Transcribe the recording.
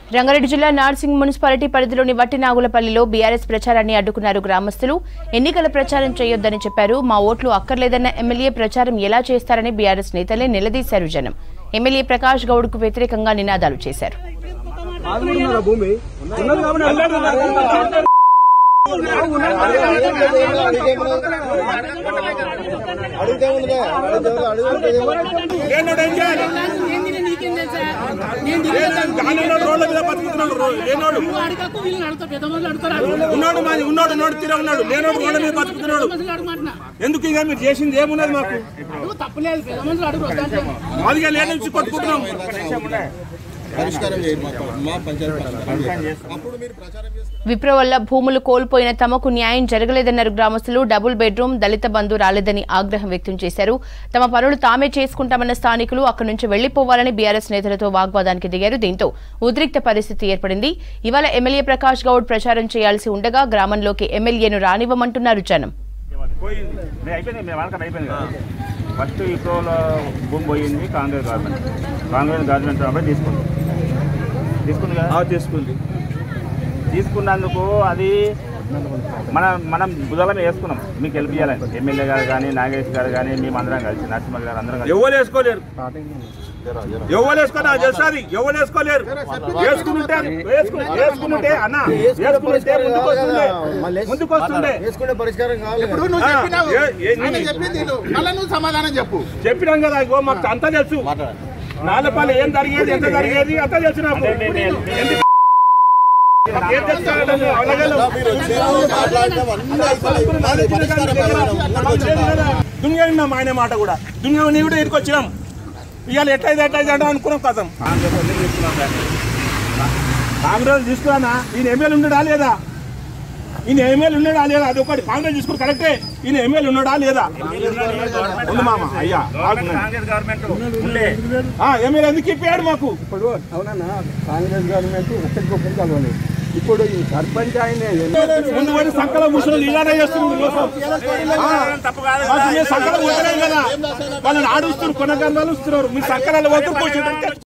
రంగారెడ్డి జిల్లా నార్సింగ్ మున్సిపాలిటీ పరిధిలోని వట్టినాగులపల్లిలో బీఆర్ఎస్ ప్రచారాన్ని అడ్డుకున్నారు గ్రామస్తులు ఎన్నికల ప్రచారం చేయొద్దని చెప్పారు మా ఓట్లు అక్కర్లేదన్న ఎమ్మెల్యే ప్రచారం ఎలా చేస్తారని బీఆర్ఎస్ నేతలే నిలదీశారు జనం ఎమ్మెల్యే ప్రకాష్ గౌడ్ కు వ్యతిరేకంగా నినాదాలు చేశారు ఆదుకుంటున్నారా భూమి ఉన్నది కాబట్టి లేనోడు ఏం చేయాలి లేనోడు రోడ్ల మీద బతుకుతున్నాడు రో- లేనోడు ఉన్నాడు మాది ఉన్నాడు ఉన్నాడు తీర ఉన్నాడు లేనోడు రోడ్ల మీద బతుకుతున్నాడు ఎందుకు ఇక మీరు చేసింది ఏమున్నది మాకు తప్పలేదు పెద్ద మనుషులు అడుగు వద్దంటే. మాదిగా లేని నుంచి కొట్టుకుంటున్నాం పరిష్కారం చేయండి మాకు మా పంచాయతీ పరిష్కారం చేయండి. అప్పుడు మీరు ప్రచారం చేస్తారు విప్రో వల్ల భూములు కోల్పోయిన తమకు న్యాయం జరగలేదన్నారు గ్రామస్తులు డబుల్ బెడ్రూమ్ దళిత బంధు రాలేదని ఆగ్రహం వ్యక్తం చేశారు తమ పనులు తామే చేసుకుంటామన్న స్థానికులు అక్కడి నుంచి వెళ్లిపోవాలని బీఆర్ఎస్ నేతలతో వాగ్వాదానికి దిగారు దీంతో ఉద్రిక్త పరిస్థితి ఏర్పడింది ఇవాళ ఎమ్మెల్యే ప్రకాష్ గౌడ్ ప్రచారం చేయాల్సి ఉండగా గ్రామంలోకి ఎమ్మెల్యేను రానివ్వమంటున్నారు జనం పోయింది మేము అయిపోయింది మేము వాళ్ళకన్నా అయిపోయింది కదా ఫస్ట్ ఇప్రోలో భూమి పోయింది కాంగ్రెస్ గవర్నమెంట్ కాంగ్రెస్ గవర్నమెంట్ కాబట్టి తీసుకుంది తీసుకుంది కదా తీసుకుంది తీసుకున్నందుకు అది మన మనం బుధవారం వేసుకున్నాం మీకు హెల్ప్ చేయాలని ఎమ్మెల్యే గారు కానీ నాగేష్ గారు కానీ మేము అందరం కలిసి నరసింహ గారు అందరం కలిసి ఎవరు వేసుకోలేరు ఎవరు వేసుకోలేదు అది తెలుసాది ఎవరు వేసుకోలేరు వేసుకుంటే వేసుకుంటే అన్న వేసుకుంటే ముందుకు వస్తుండే ముందుకు వస్తుండే వేసుకునే పరిష్కారం కావాలి ఇప్పుడు నువ్వు ఆ, చెప్పినావు ఏ- ఏ- ఆయన నీ- చెప్పింది నువ్వు. మళ్ళా నువ్వు సమాధానం చెప్పు చెప్పినాం కదా ఇగో మాకు అంతా తెలుసు నాలుపాలు ఏం జరిగేది ఎంత జరిగేది అంతా తెలుసు నాకు ఎందుకు- మాకు ఏం తెలుసు కాదు, అలాగే లేవు. మీరు వచ్చారు, మాట్లాడడం అన్నీ అయిపోయినాయి. మాది పరిష్కారం కావాలి. ఉన్నది వచ్చిందా? దునియా విన్నాం ఆయన మాట కూడా దునియా నీ కూడా ఇక్కడికి వచ్చినాం ఇవాళ ఎట్లయితే ఎట్లయితే అంటే అనుకున్నాం కథం కాంగ్రెస్ వాళ్ళని తీసుకున్నాం సార్ కాంగ్రెస్ తీసుకురానా ఈయన ఎమ్మెల్యే ఉన్నాడా లేదా ఈయన ఎమ్మెల్యే ఉన్నాడా లేదా అది ఒకటి కాంగ్రెస్ తీసుకుని కరెక్టే ఈయన ఎమ్మెల్యే ఉన్నాడా లేదా ఉంది మామ అయ్యా ఆగున్నాను. కాంగ్రెస్ గవర్నమెంట్ ఉండే ఆ, ఎమ్మెల్యే ఎందుకు ఇప్పాడు మాకు ఇప్పుడు అవునన్నా కాంగ్రెస్ గవర్నమెంట్ ఒకరికొకరు కలవాలి ఇప్పుడు ఈ సర్పంచ్ ఆయన ముందు పోయి సంకల ముసలు ఇలానే చేస్తున్నారు తప్పు కాదు మాకు మీరు సంకలం వదిలేం కదా వాళ్ళని ఆడుస్తున్నారు కొనగంధాలు ఇస్తున్నారు మీరు సంకలాలు వద్దు కూర్చుంటారు